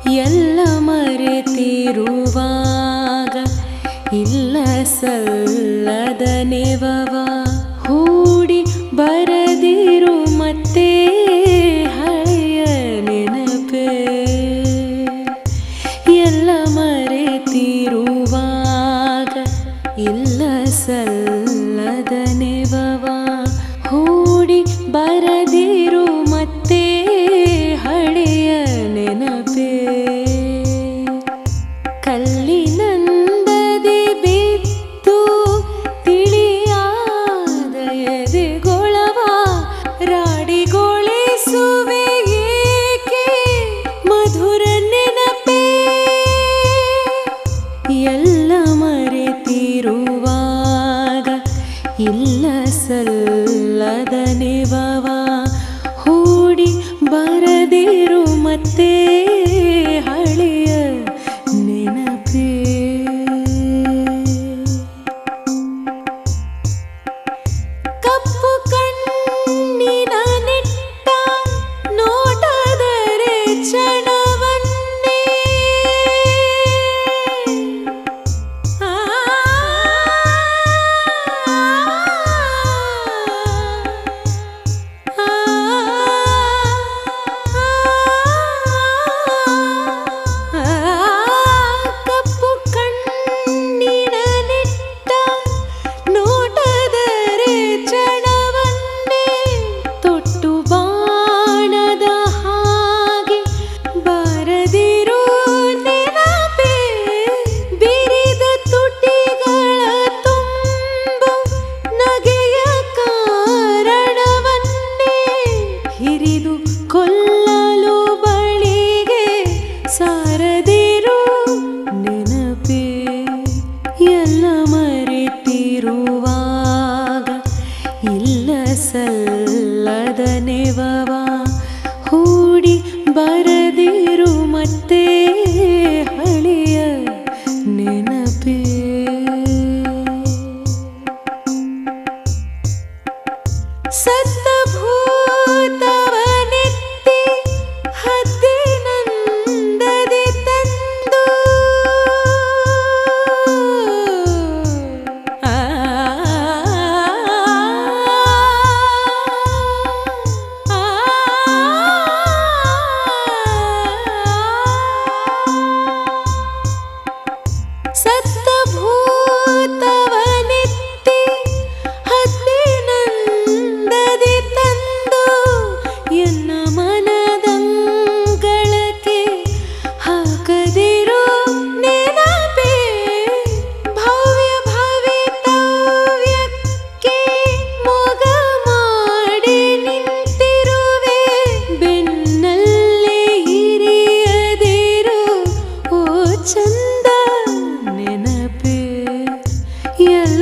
ಎಲ್ಲ ಮರೆತಿರುವಾಗ ಇಲ್ಲ ಸಲ್ಲದ ನೆವವ ಹೂಡಿ ಬರದಿರು ಮತ್ತೆ ಹಳೆಯ ನೆನಪೇ ಎಲ್ಲ ಮರೆತಿರುವಾಗ ಇಲ್ಲ ಸಲ್ಲದ ನೆವವ ಹೂಡಿ ಬರದಿರು ಮತ್ತೆ ಹಳೆಯ ನೆನಪೇ ಕಲ್ಲಿನಂದದಿ ಬಿತ್ತು ತಿಳಿಯಾದ ಎದೆಗೊಳವ ರಾಡಿಗೊಳಿಸುವೆ ಏಕೆ ಮಧುರ ನೆನಪೇ ಎಲ್ಲ ಮರೆತಿರುವಾಗ ಇಲ್ಲ ಸಲ್ಲದ ನೆವವ ಹೂಡಿ ಬರದಿರು ಮತ್ತೆ ಹಳೆಯ ನೆನಪೇ ಕಪ್ಪು ಕಣ್ಣಿನ ನಿಟ್ಟ ನೋಟದರೆ ಕ್ಷಣವನ್ನೇ ಆ ಕಪ್ಪು ಕಣ್ಣಿನ ನಿಟ್ಟ ನೋಟದರೆ ಚಣವನ್ನೇ ತೊಟ್ಟು ಬಾಣದ ಹಾಗೆ ಬಾರದಿರೋ ನೆನಪೇ ಬಿರಿದ ತುಟಿಗಳ ತುಂಬು ನಗೆಯ ಕಾರಣವನ್ನೇ ಹಿರಿದು ಕೊಲ್ಲಲು ಬಳಿಗೆ ಸಾರದಿರು ನೆನಪೇ ಎಲ್ಲ ಮರೆತಿರುವಾಗ ಇಲ್ಲ ಸಲ್ಲದ ನೆವವ ಹೂಡಿ ಬರದಿರು ಮತ್ತೆ ಹಳೆಯ ನೆನಪೇ ಸತ್ತ ಭೂತವನೆತ್ತಿ ಹದ್ದಿನಂದದಿ ತಂದು ಆ ಸತ್ತ ಭೂತವನೆತ್ತಿ ಹದ್ದಿನಂದದಿ ತಂದು ಎನ್ನ ಮನದಂಗಳಕ್ಕೆ ಹಾಕದಿರೋ ನೆನಪೇ ಭವ್ಯ ಭವಿತವ್ಯಕ್ಕೆ ಮೊಗ ಮಾಡಿ ನಿಂತಿರುವೆ ಬೆನ್ನಲ್ಲೇ ಹಿರಿಯದಿರು ಓ ಚಂದ ನೆನಪೇ ಎಲ್ಲ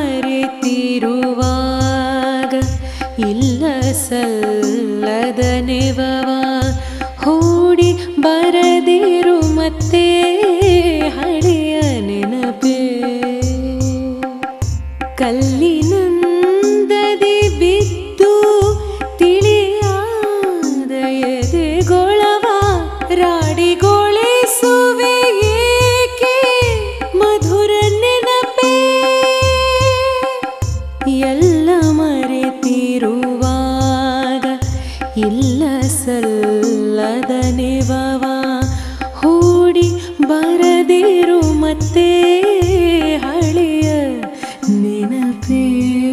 ಮರೆತಿರುವಾಗ ಇಲ್ಲ ಸಲ್ಲದ ನೆವವ ಹೂಡಿ ಬರದಿರು ಮತ್ತೆ ಹಳೆಯ ನೆನಪೇ ಕಲ್ಲಿನಂದದಿ ಬಿದ್ದು ತಿಳಿಯಾದ ಎದೆಗೊಳವ ರಾಡಿಗೊಳಿಸುವೆ ಏಕೆ ಮಧುರ ನೆನಪೇ ಎಲ್ಲ ಮರೆತಿರುವಾಗ ಇಲ್ಲ ಸಲ್ಲದ ನೆವವ ಹೂಡಿ ಬರದಿರು ಮತ್ತೆ ಹಳೆಯ ನೆನಪೇ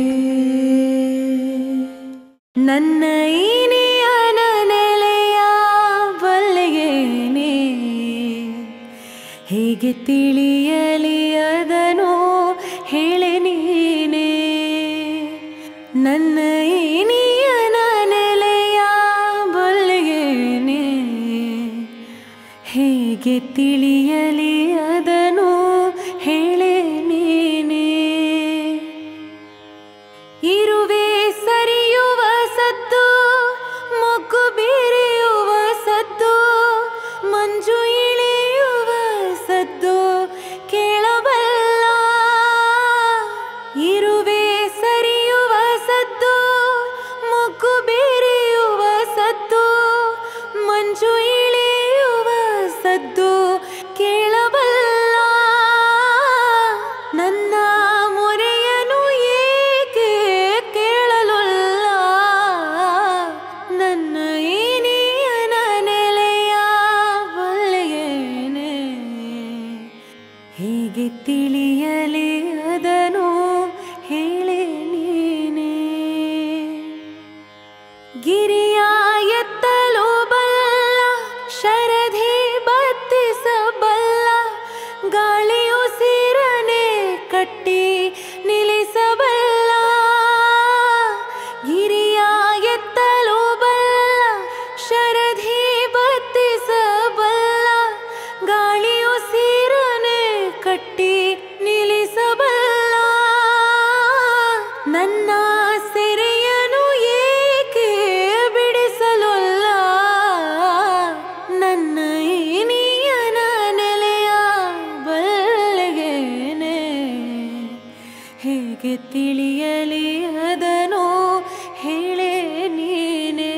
ನನ್ನ ಇನಿಯನ ನೆಲೆಯ ಬಲ್ಲೆಯೇನೆ ಹೇಗೆ ತಿಳಿಯಲಿ ಅದನೋ ಹೇಳೆ ನೀನೆ ನನ್ನ ಇನಿಯನ ನೆಲೆಯ ಬಲ್ಲೆಯೇನೆ ಹೇಗೆ ತಿಳಿಯಲಿ ಅದನೋ ಹೇಳೆ ನೀನೆ ಇರುವೆ ಸರಿಯುವ ಸದ್ದು ಮೊಗ್ಗು ಬೀರೆಯುವ ಸದ್ದು ಮಂಜು ಇಳಿಯುವ ಸದ್ದು ಕೇಳಬಲ್ಲ ಇರುವೆ ಸರಿಯುವ ಸದ್ದು ಮೊಗ್ಗು ಬೀರೆಯುವ ಸದ್ದು ಮಂಜು ಇಳಿಯುವ ಸದ್ದು ಕೇಳಬಲ್ಲ ನನ್ನ ಮೊರೆಯನು ಏಕೆ ಕೇಳಲೊಲ್ಲ ನನ್ನ ಏನಿಯನ ನೆಲೆಯ ಬಲ್ಲೆಯೇನೆ ಹೇಗೆ ತಿಳಿಯಲಿ ಅದನು ಹೇಳಿ ನೀನೇ ಗಿರಿಯ ಎತ್ತಲು ಬಲ್ಲ ಶರಧಿ ಬತ್ತಿಸಬಲ್ಲ ಗಾಳಿಯು ಸಿರನೆ ಕಟ್ಟಿ ನಿಲ್ಲಿಸಬಲ್ಲ ಗಿರಿಯ ಎತ್ತಲು ಬಲ್ಲ ಶರಧಿ ಬತ್ತಿಸಬಲ್ಲ ಗಾಳಿಯು ಸಿರನೆ ಕಟ್ಟಿ ನಿಲ್ಲಿಸಬಲ್ಲ ನನ್ನ ಸೆರೆಯನು ಏಕೆ ಬಿಡಿಸಲೊಲ್ಲ ನನ್ನ ಏನಿಯನ ನೆಲೆಯ ಬಲ್ಲೆಗೇನೆ ಹೇಗೆ ತಿಳಿಯಲಿ ಅದನು ಹೇಳೆ ನೀನೇ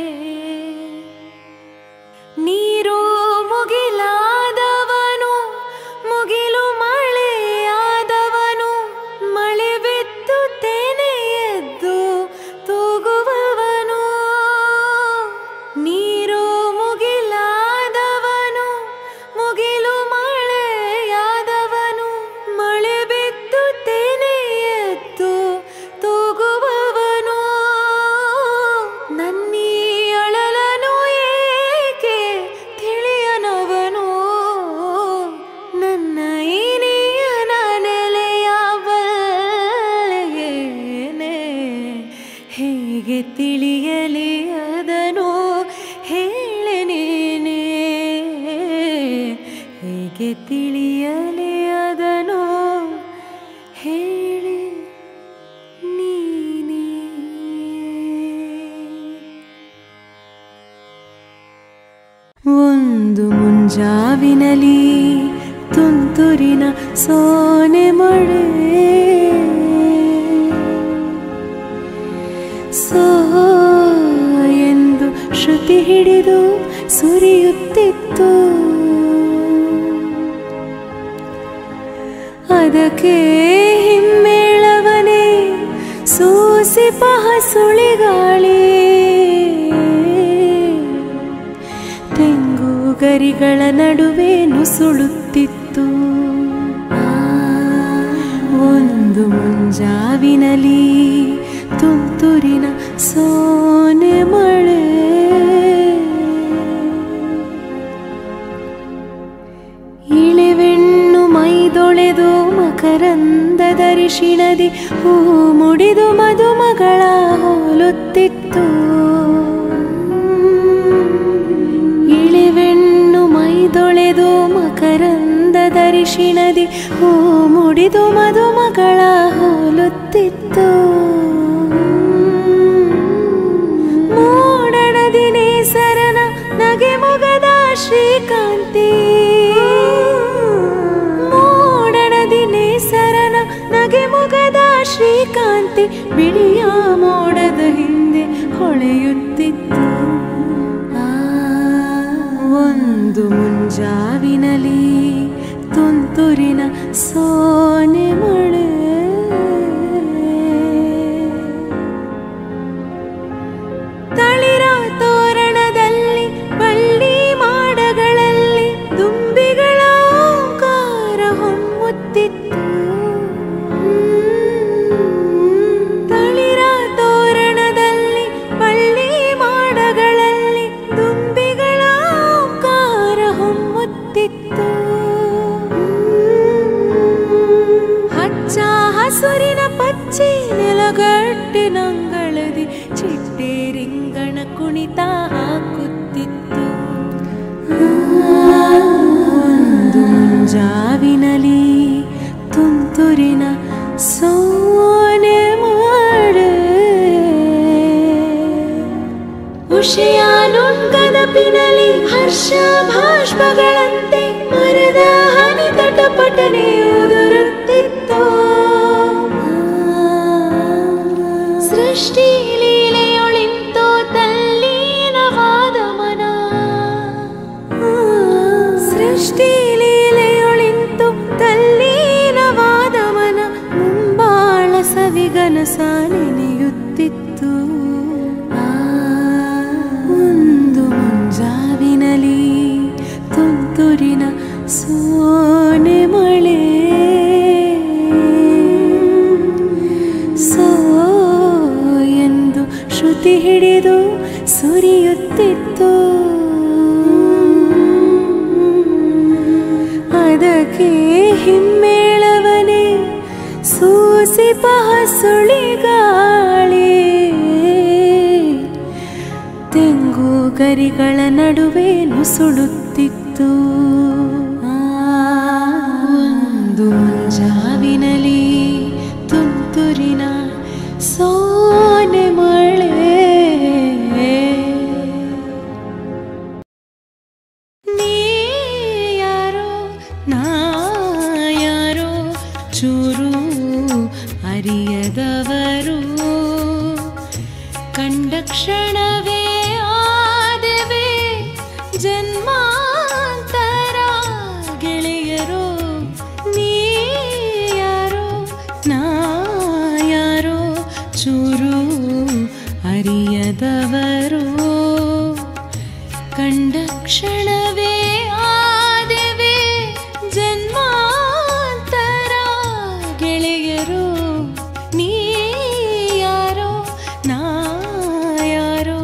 ನೀರು ಮುಗಿಲಾದವನು ಮುಗಿಲು ಮಳೆಯಾದವನು ಮಳೆ ಬಿತ್ತು ತೆನೆ ಎದ್ದು ತೂಗುವವನು ನೀರು ಮುಗಿಲಾದವನು ಮುಗಿಲು ಮಳೆಯಾದವನು ಮಳೆ ಬಿತ್ತು ತೆನೆ ಎದ್ದು ತೂಗುವವನು ನನ್ನೀ ಅಳಲನು ಏಕೆ ತಿಳಿಯನವನು ನನ್ನ ಏನಿಯನ ನೆಲೆಯ ಬಲ್ಲೆಯೇನೆ ಹೇಗೆ ತಿಳಿಯಲಿ ಅದನು ಹೇಳೆ ನೀನೇ ಹೇಗೆ ತಿಳಿಯಲಿ ಅದನು ಹೇಳಿ ನೀನೇ ಒಂದು ಮುಂಜಾವಿನಲಿ ತುಂತುರಿನ ಸೋನೆ ಮಳೆ ಸೋ ಎಂದು ಶ್ರುತಿ ಹಿಡಿದು ಸುರಿಯುತ್ತಿತ್ತು ಅದಕ್ಕೆ ಹಿಮ್ಮೇಳವನೇ ಸೂಸಿ ಸುಳಿಗಾಳಿ ತೆಂಗು ಗರಿಗಳ ನಡುವೆ ನುಸುಳುತ್ತಿತ್ತು ಒಂದು ಮುಂಜಾವಿನಲಿ ತುಂತುರಿನ ಸೋನೆ ಮಳೆ ಇಳಿವೆಣ್ಣು ಮೈದೊಳೆದು ಮಕರಂದದ ರಿಷಿಣದಿ ಹೂ ಮುಡಿದು ಮದುಮಗಳ ಹೋಲುತ್ತಿತ್ತು ಇಳಿವೆಣ್ಣು ಮೈದೊಳೆದು ಮಕರಂದದ ರಿಷಿಣದಿ ಹೂ ಮುಡಿದು ಮದುಮಗಳ ಹೋಲುತ್ತಿತ್ತು ಮೂಡಣದಿ ನೇಸರನ ನಗೆ ಮೊಗದ ಶ್ರೀಕಾಂತಿ ಮೂಡಣದಿ ನೇಸರನ ನಗೆ ಮೊಗದ ಶ್ರೀಕಾಂತಿ ಬಿಳಿಯ ಮೋಡದ ಹಿಂದೆ ಹೊಳೆಯುತ್ತಿತ್ತು ಆ, ಒಂದು ಮುಂಜಾವಿನಲಿ ತುಂತುರಿನ ಸೋನೆ ಮಳೆ ತಳಿರ ತೋರಣದಲ್ಲಿ ಬಳ್ಳಿ ಮಾಡಗಳಲ್ಲಿ ದುಂಬಿಗಳ ಓಂಕಾರ ಹೊಮ್ಮುತ್ತಿತ್ತು ತಳಿರ ತೋರಣದಲ್ಲಿ ಬಳ್ಳಿ ಮಾಡಗಳಲ್ಲಿ ದುಂಬಿಗಳ ಓಂಕಾರ ಹೊಮ್ಮುತ್ತಿತ್ತು ಹಚ್ಚ ಹಸುರಿನ ಪಚ್ಚೆ ನೆಲಗಟ್ಟಿನಂಗಳದಿ ಚಿಟ್ಟೆ ರಿಂಗಣ ಕುಣಿತ ಹಾಕುತ್ತಿತ್ತು ಒಂದು ಮುಂಜಾವಿನಲಿ ತುಂತುರಿನ ಸೋನೆ ಮಾಡೆ ಉಷಯಾನುಂಗದ ಪಿನಲಿ ಹರ್ಷ ಭಾಷ್ಪಗಳಂತೆ ಮರದ ಹನಿ ತಟಪಟನೆ ಉದುರುತ್ತಿತ್ತು ಸೃಷ್ಟಿ ಲೀಲೆಯೊಳಿಂತೋ ತಲ್ಲೀನವಾದ ಮನ ಸೃಷ್ಟಿಲೀಲೆಯೊಳಿಂತು ತಲ್ಲೀನವಾದವನ ಮುಂಬಾಳ ಸವಿಗನಸ ನೆನೆಯುತ್ತಿತ್ತು ಆ, ಒಂದು ಮುಂಜಾವಿನಲಿ ತುಂತುರಿನ ಸೋನೆ ಮಳೆ ಸೋ ಎಂದು ಶ್ರುತಿ ಹಿಡಿದು ಸುರಿಯುತ್ತಿತ್ತು ಅದಕ್ಕೆ ಹಿಮ್ಮೇಳವನೇ ಸೂಸಿಪ ಸುಳಿಗಾಳಿ ತೆಂಗು ಗರಿಗಳ ನಡುವೆ ನುಸುಳುತ್ತಿತ್ತು ಆ, ಒಂದು ಮುಂಜಾವಿನಲಿ ತುಂತುರಿನ ಸೋನೆ ಮಳೆ ನೀ ಯಾರೋ ನಾ ಯಾರೋ ಚೂರು ಅರಿಯದವರು ಕಂಡ ಕ್ಷಣವೇ ಆದವೆ ಜನ್ಮಾಂತರ ಗೆಳೆಯರೋ ನೀ ಯಾರೋ ನಾ ಯಾರೋ ಚೂರು ಅರಿಯದವರು ಕಂಡ ಕ್ಷಣವೇ ಆದೆವೆ ಜನ್ಮಾಂತರ ಗೆಳೆಯರು ನೀ ಯಾರೋ ನಾ ಯಾರೋ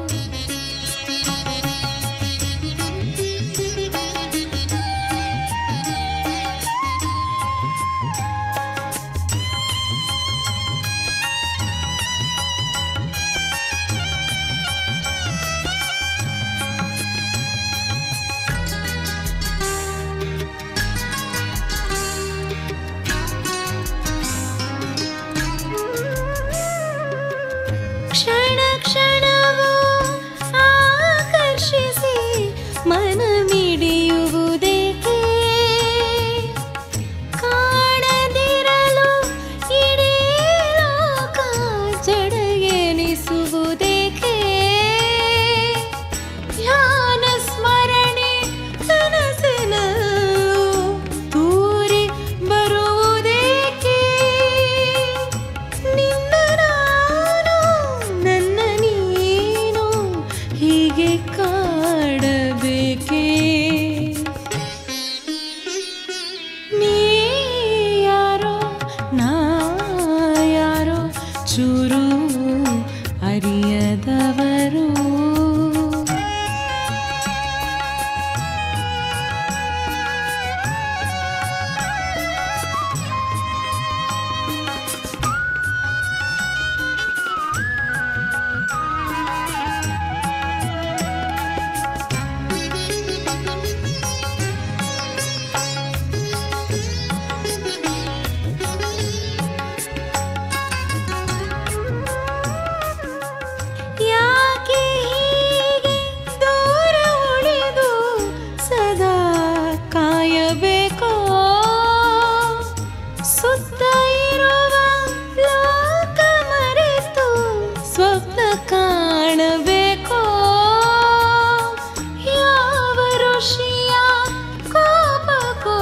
ಕ್ಷಣ ಕ್ಷಣವೂ ಆಕರ್ಷಿಸಿ ಮನ ಮಿಡಿಯುವುದೇಕೆ ಕಾಣದಿರಲು ಇಡೀ ಲೋಕ ಜಡ ಎನಿಸುವುದೇಕೆ ಧ್ಯಾನ ಸ್ಮರಣೆ ಕನಸಿನಲ್ಲೂ ತೂರಿ ಬರುವುದೇಕೆ ನಿನ್ನ ನಾನು ನನ್ನ ನೀನು ಹೀಗೆ ಕಾಡಬೇಕೇ ನೀ ಯಾರೋ ನಾ ಯಾರೋ ಚೂರು ಅರಿಯದವರು ಯಾಕೆ ಹೀಗೆ ದೂರ ಉಳಿದು ಸದಾ ಕಾಯಬೇಕೋ ಸುತ್ತ ಇರುವ ಲೋಕ ಮರೆತು ಸ್ವಪ್ನ ಕಾಣಬೇಕೋ ಯಾವ ಋಷಿಯ ಕೋಪಕ್ಕೋ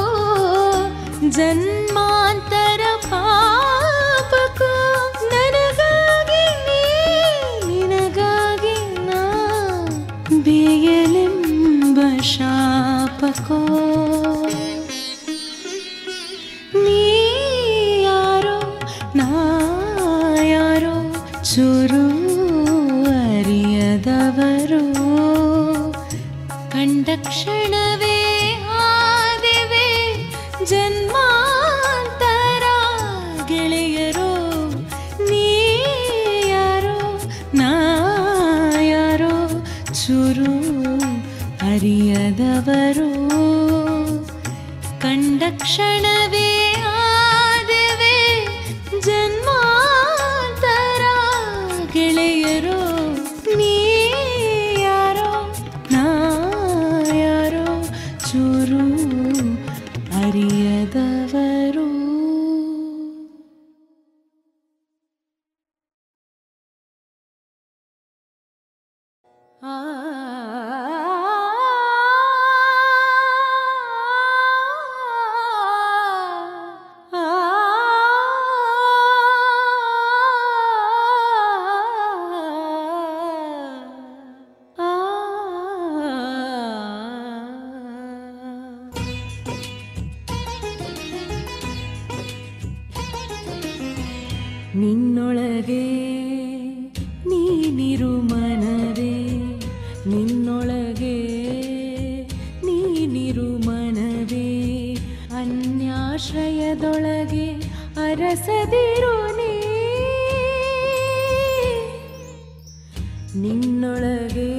ಜನ್ಮಾಂತರ ಪಾಪಕ್ಕೋ ನನಗಾಗಿ ನೀ ನಿನಗಾಗಿ ನಾ ಬೇಯಲೆಂಬ ಶಾಪಕೋ ನೀ ಯಾರೋ ನಾ ಯಾರೋ ಚೂರು ಅರಿಯದವರು ಕಂಡ ಕ್ಷಣವೇ ಆದೆವೆ ಜನ್ಮಾಂತರ ಗೆಳೆಯರೋ ನೀ ಯಾರೋ ನಾ ಯಾರೋ ಚೂರು ಅರಿಯದವರು ಕಂಡ ಕ್ಷಣವೇ ಆದೆವೆ ಜನ್ಮಾಂತರ ಗೆಳೆಯರೋ ನೀ ಯಾರೋ ನಾ ಯಾರೋ ಚೂರು ಅರಿಯದವರು ಆ ನಿನ್ನೊಳಗೆ ನೀನಿರು ಮನವೇ ನಿನ್ನೊಳಗೆ ನೀನಿರು ಮನವೇ ಅನ್ಯಾಶ್ರಯದೊಳಗೆ ಅರಸದಿರು ನೀ ನಿನ್ನೊಳಗೆ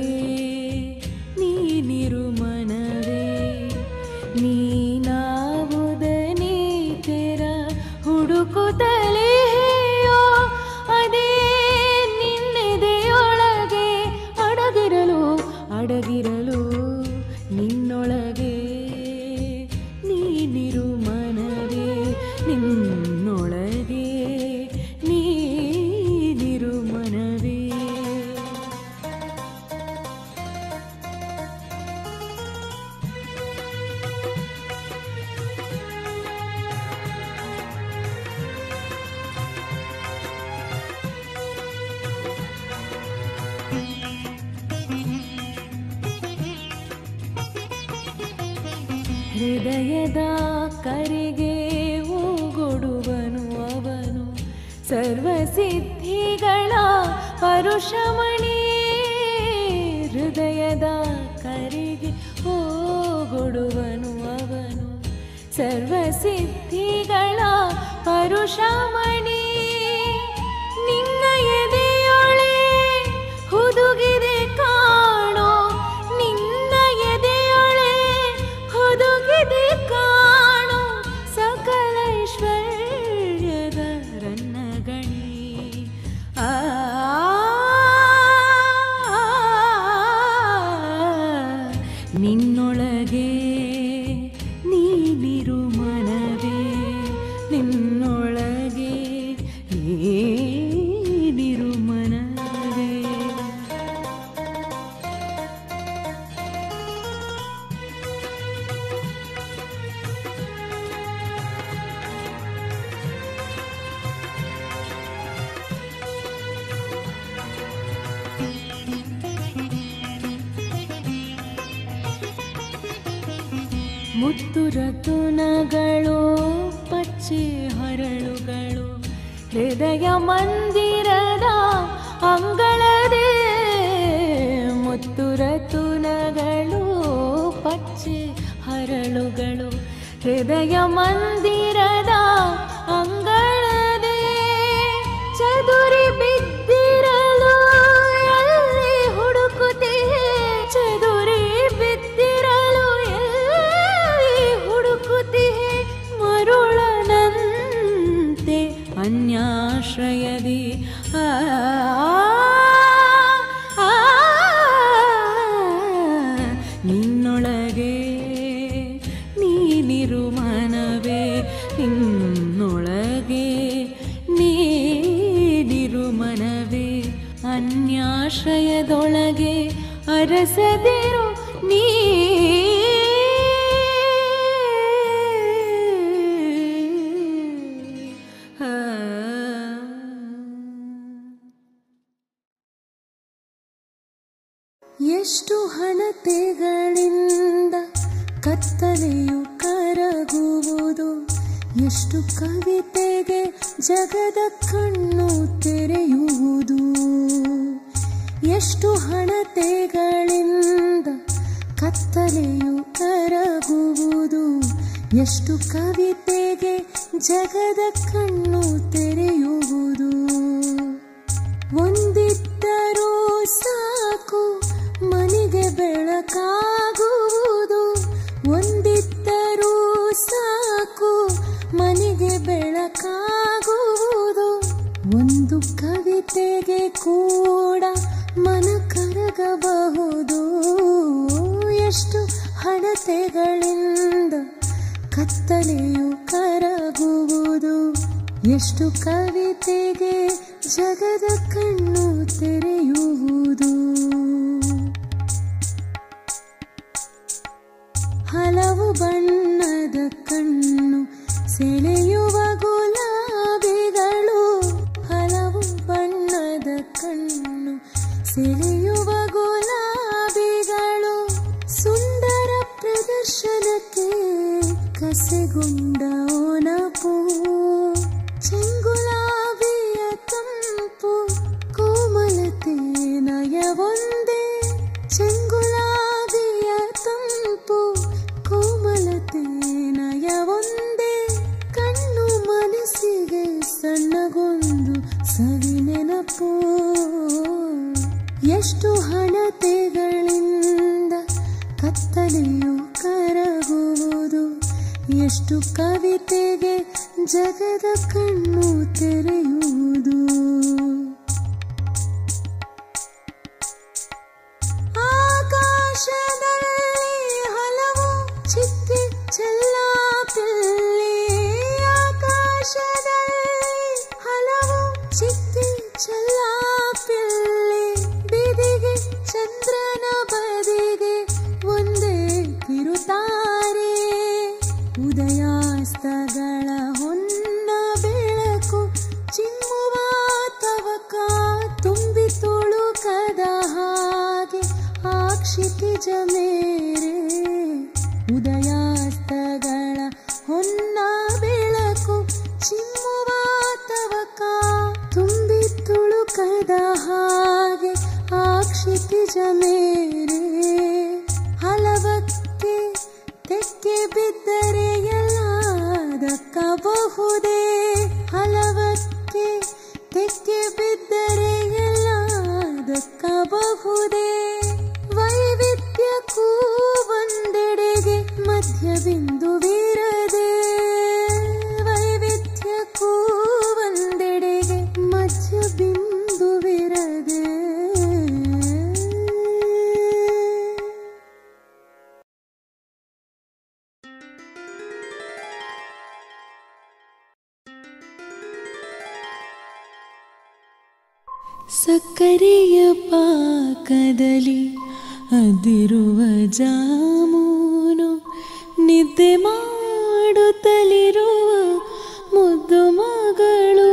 ನೀನಿರು ಮನವೇ ನೀನಾವುದನೇ ತೆರ ಹುಡುಕುತ್ತಲೆಯೋ ಅದೇ ನಿನ್ನೆದೆಯೊಳಗೆ ಅಡಗಿರಲು ಅಡಗಿರಲು ನಿನ್ನೊಳಗೆ ನೀನಿರು ಮನವೇ ನಿನ್ನೊಳಗೆ ನೀನಿರು ಮನವೇ ಹೃದಯದ ಕರೆಗೆ ಓಗೊಡುವನು ಅವನು ಸರ್ವಸಿದ್ಧಿಗಳ ಪರುಷಮಣಿ ಹೃದಯದ ಕರೆಗೆ ಓಗೊಡುವನು ಅವನು ಸರ್ವಸಿದ್ಧಿಗಳ ಪರುಷಮಣಿ ನಿನ್ನ ಎದೆಯೊಳೆ ಹುದುಗಿದೆ ಕಾಣೋ ನಿನ್ನ ಎದೆಯೊಳೆ ಹುದುಗಿದೆ ಕಾಣೋ ಸಕಲ ಐಶ್ವರ್ಯದ ರನ್ನಗಣಿ ಆ ನಿನ್ನೊಳಗೆ ನೀನಿರು ಮನವೇ ನಿನ್ನೊಳಗೆ ನೀನಿರು ಮನವೇ ಮುತ್ತು ರತುನಗಳು ಪಚ್ಚೆ ಹರಳುಗಳು ಹೃದಯ ಮಂದಿರದ ಅಂಗಳದೇ ಮುತ್ತು ರತುನಗಳು ಪಚ್ಚೆ ಹರಳುಗಳು ಹೃದಯ ಮಂದಿರದ ಅಂಗಳದೇ ಚದುರಿ ಬಿದ್ದಿರಲು ಎಲ್ಲಿ ಹುಡುಕುತ್ತೀಯೇ ಚದುರಿ ಬಿದ್ದಿರಲು ಎಲ್ಲಿ ಹುಡುಕುತ್ತೀಯೇ ಮರುಳನಂತೆ ಅನ್ಯಾಶ್ರಯದಿ ಆ ಆ, ನಿನ್ನೊಳಗೆ ನೀನಿರು ಮನವೇ ನಿನ್ನೊಳಗೆ ನೀನಿರು ಮನವೇ ಅನ್ಯಾಶ್ರಯದೊಳಗೆ ಅರಸದಿರು ನೀ ಎಷ್ಟು ಹಣತೆಗಳಿಂದ ಕತ್ತಲೆಯು ಕರಗುವುದು ಎಷ್ಟು ಕವಿತೆಗೆ ಜಗದ ಕಣ್ಣು ತೆರೆಯುವುದು ಎಷ್ಟು ಹಣತೆಗಳಿಂದ ಕತ್ತಲೆಯು ಕರಗುವುದು ಎಷ್ಟು ಕವಿತೆಗೆ ಜಗದ ಕಣ್ಣು ತೆರೆಯುವುದು ಒಂದಿದ್ದರೂ ಸಾಕು ಮನೆಗೆ ಬೆಳಕಾಗುವುದು ಒಂದಿದ್ದರೂ ಸಾಕು ಮನೆಗೆ ಬೆಳಕಾಗುವುದು ಒಂದು ಕವಿತೆಗೆ ಕೂಡ ಮನ ಕರಗಬಹುದು ಎಷ್ಟು ಹಣತೆಗಳಿಂದ ಕತ್ತಲೆಯು ಕರಗುವುದು ಎಷ್ಟು ಕವಿತೆಗೆ ಜಗದ ಕಣ್ಣು ತೆರೆಯುವುದು ಹಲವು ಬಣ್ಣದ ಕಣ್ಣು ಸೆಳೆಯುವ ಗುಲಾಬಿಗಳು ಹಲವು ಬಣ್ಣದ ಕಣ್ಣು ಸೆಳೆಯುವ ಗುಲಾಬಿಗಳು ಸುಂದರ ಪ್ರದರ್ಶನಕ್ಕೆ ಕಸೆಗೊಂಡ ಓನಪು ಚೆಂಗುಲಾಬಿಯ ಎಷ್ಟು ಕವಿತೆಗೆ ಜಗದ ಕಣ್ಣು ತೆರೆಯುವುದು ಆಕಾಶದಲ್ಲಿ ಹಲವು ಚಿಕ್ಕಿ ಚೆಲ್ಲಾಪಿಲ್ಲಿ ಆಕಾಶದಲ್ಲಿ ಹಲವು ಚಿಕ್ಕಿ ಚೆಲ್ಲಾಪಿಲ್ಲಿ ಬೀದಿಗೆ ಚಂದ್ರನ ಬದಿಗೆ ಒಂದೇ ಕಿರುತಾರೆ ಉದಯಾಸ್ತಗಳ ಹೊನ್ನ ಬೆಳಕು ಚಿಮ್ಮುವ ತವಕ ತುಂಬಿ ತುಳುಕದ ಹಾಗೆ ಆ ಕ್ಷಿತಿಜ ಮೇರೆ ಉದಯಾಸ್ತಗಳ ಹೊನ್ನ ಬೆಳಕು ಚಿಮ್ಮುವ ತವಕ ತುಂಬಿ ತುಳುಕದ ಹಾಗೆ ಆ ಕ್ಷಿತಿಜ ಮೇರೆ ಹಲವಕ್ಕೆ ತೆಕ್ಕೆ ಬಿದ್ದರೆ ಎಲ್ಲ ದಕ್ಕಬಹುದೇ ಹಲವಕ್ಕೆ ತೆಕ್ಕೆ ಬಿದ್ದರೆ ಎಲ್ಲ ದಕ್ಕಬಹುದೇ ವೈವಿಧ್ಯಕ್ಕೂ ಒಂದೆಡೆಗೆ ಮಧ್ಯ ಬಿಂದುವಿರದೆ ವೈವಿಧ್ಯಕ್ಕೂ ಒಂದೆಡೆಗೆ ಮಧ್ಯ ಬಿಂದುವಿರದೆ ಸಕ್ಕರೆಯ ಪಾಕದಲ್ಲಿ ಅದಿರುವ ಜಾಮೂನು ನಿದ್ದೆ ಮಾಡುತ್ತಲಿರುವ ಮುದ್ದು ಮಗಳು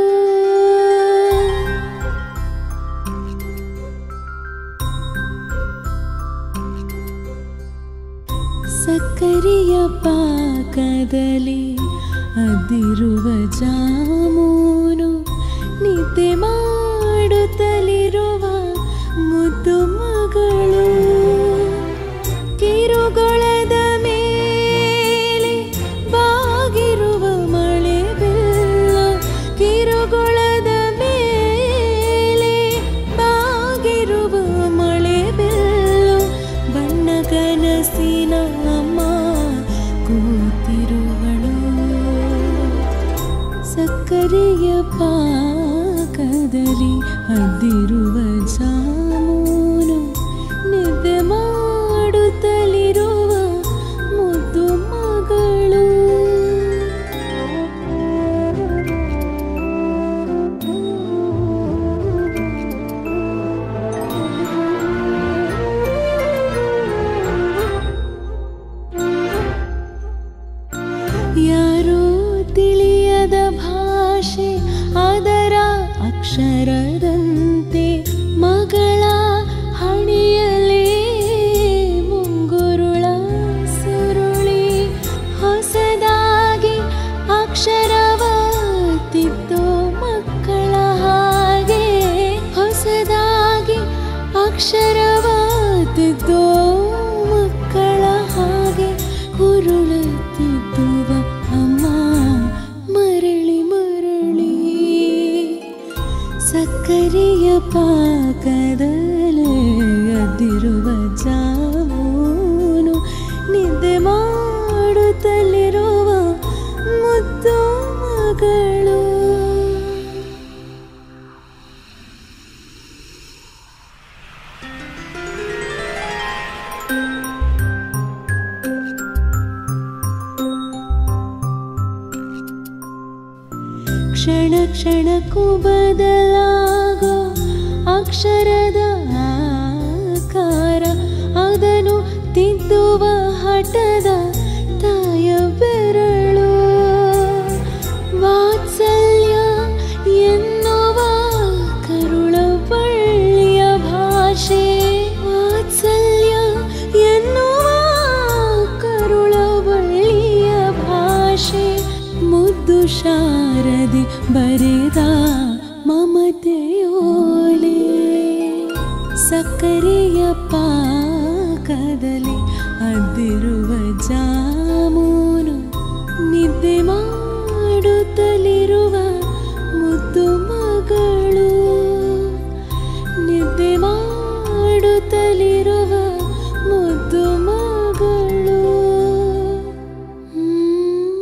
ಸಕ್ಕರೆಯ ಪಾಕದಲ್ಲಿ ಅದಿರುವ ಜಾಮೂನು ನಿದ್ದೆ ಮಾಡುತ್ತಲಿರುವ ಮುದ್ದು ಮಗಳು ಕಿರುಗೊಳದ ಮೇಲೆ ಬಾಗಿರುವ ಮಳೆ ಬೆಲ್ಲ ಕಿರುಗೊಳದ ಮೇಲೆ ಬಾಗಿರುವ ಮಳೆ ಬೆಲ್ಲ ಬಣ್ಣ ಕನಸಿನ ಅಮ್ಮ ಕೂತಿರುವಳು ಸಕ್ಕರೆಯ ಪಾಕದಲ್ಲಿ ಅದಿರುವ ಜಾಮೂನು ನಿದ್ದೆ ಮಾಡುತ್ತಲಿರುವ ಮುದ್ದು ಮಗಳು ಯಾರೋ ತಿಳಿಯದ ಭಾಷೆ ಅದರ ಅಕ್ಷರದಂತೆ ಮಗಳ ಹಣಿಯಲೇ ಮುಂಗುರುಳ ಸುರುಳಿ ಹೊಸದಾಗಿ ಅಕ್ಷರವ ತಿದ್ದೋ ಮಕ್ಕಳ ಹಾಗೆ ಹೊಸದಾಗಿ ಅಕ್ಷರವ ತಿದ್ದೋ ಮಕ್ಕಳ ಹಾಗೆ ಕುರುಳುತ್ತಿದ್ದುವ ಅಮ್ಮ ಮರಳಿ ಮರಳಿ ಸಕ್ಕರೆಯ ಪಾಕದಲ್ಲೇ ಅದಿರುವ ಜಾಮೂನು ನಿದ್ದೆ ಮಾಡುತ್ತಲಿರುವ ಮುದ್ದು ಮಗಳು ಕ್ಷಣ ಕ್ಷಣಕ್ಕೂ ಬದಲಾಗೋ ಅಕ್ಷರದ ಆಕಾರ ಅದನ್ನು ತಿದ್ದುವ ಹಠದ ತಾಯ ಬೆರಳು ವಾತ್ಸಲ್ಯ ಎನ್ನುವ ಕರುಳ ಬಳ್ಳಿಯ ಭಾಷೆ ವಾತ್ಸಲ್ಯ ಎನ್ನುವ ಕರುಳ ಬಳ್ಳಿಯ ಭಾಷೆ ಮುದ್ದು ಶಾರದಿ ಬರೆದ ಮಮತೆಯೋಲೆ ಸಕ್ಕರೆಯ ಪಾಕದಲ್ಲಿ ಅದಿರುವ ಜಾಮೂನು ನಿದ್ದೆ ಮಾಡುತ್ತಲಿರುವ ಮುದ್ದು ಮಗಳು ನಿದ್ದೆ ಮಾಡುತ್ತಲಿರುವ ಮುದ್ದು ಮಗಳು ಹ್ಮ್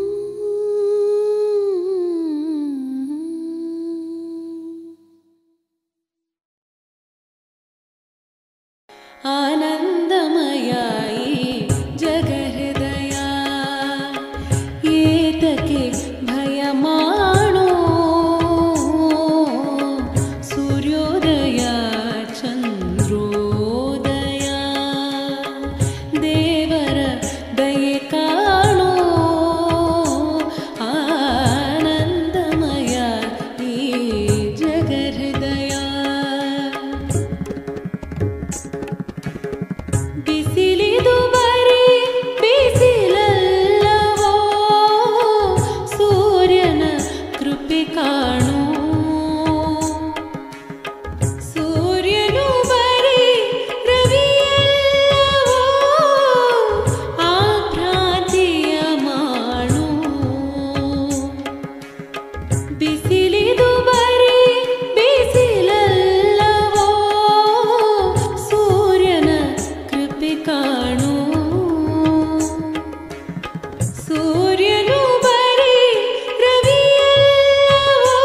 ಸೂರ್ಯನು ಬರೀ ರವಿಯಲ್ಲವೋ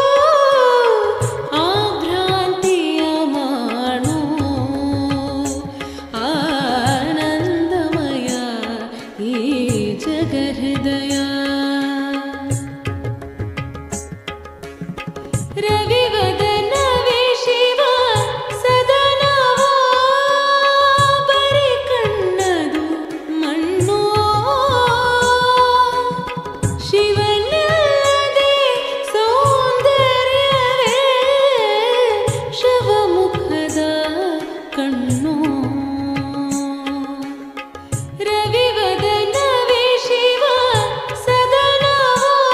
ಆಭ್ರಾಂತಿಯ ಮಾಡು ಆನಂದಮಯ ಈ ಜಗಹೃದಯ ರವಿವದನವೇ ಶಿವ ಸದನವೋ ಬರಿ ಕಣ್ಣದು ಮಣ್ಣೋ ಶಿವನಲ್ಲದೆ ಸೌಂದರ್ಯವೇ ಶವಮುಖದ ಕಣ್ಣೋ ರವಿವದನವೇ ಶಿವ ಸದನವೋ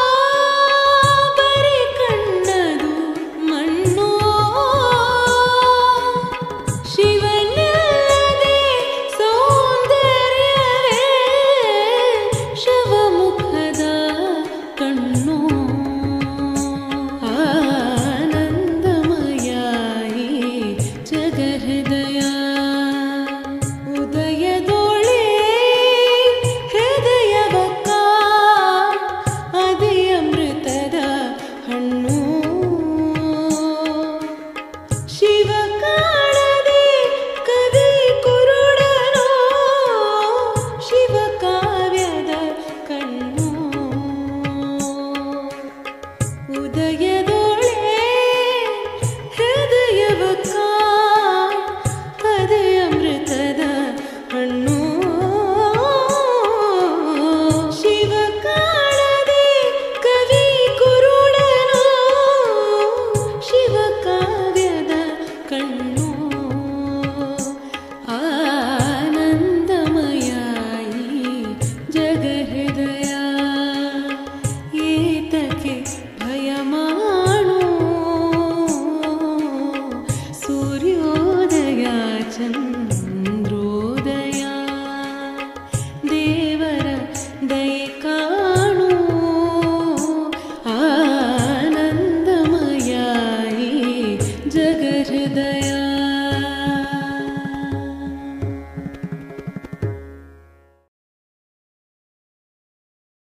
ಬರಿ ಕಣ್ಣದು ಮಣ್ಣೋ ಶಿವನಲ್ಲದೆ ಸೌಂದರ್ಯವೇ ಶವಮುಖದ ಕಣ್ಣೋ ಆನಂದಮಯ ಈ ಜಗಹೃದಯ ಉದಯದೊಳೆ ಹೃದಯವಕ್ಕ ಅದೇ ಅಮೃತದ ಹಣ್ಣು ಶಿವ ಕಾಣದೆ ಕವಿ ಕುರುಡನೋ ಶಿವ ಕಾವ್ಯದ ಕಣ್ಣು ಉದಯದೊಳೆ ಹೃದಯವ ಕದೆ ಅಮೃತದ ಹಣ್ಣು ಶಿವ ಕಾ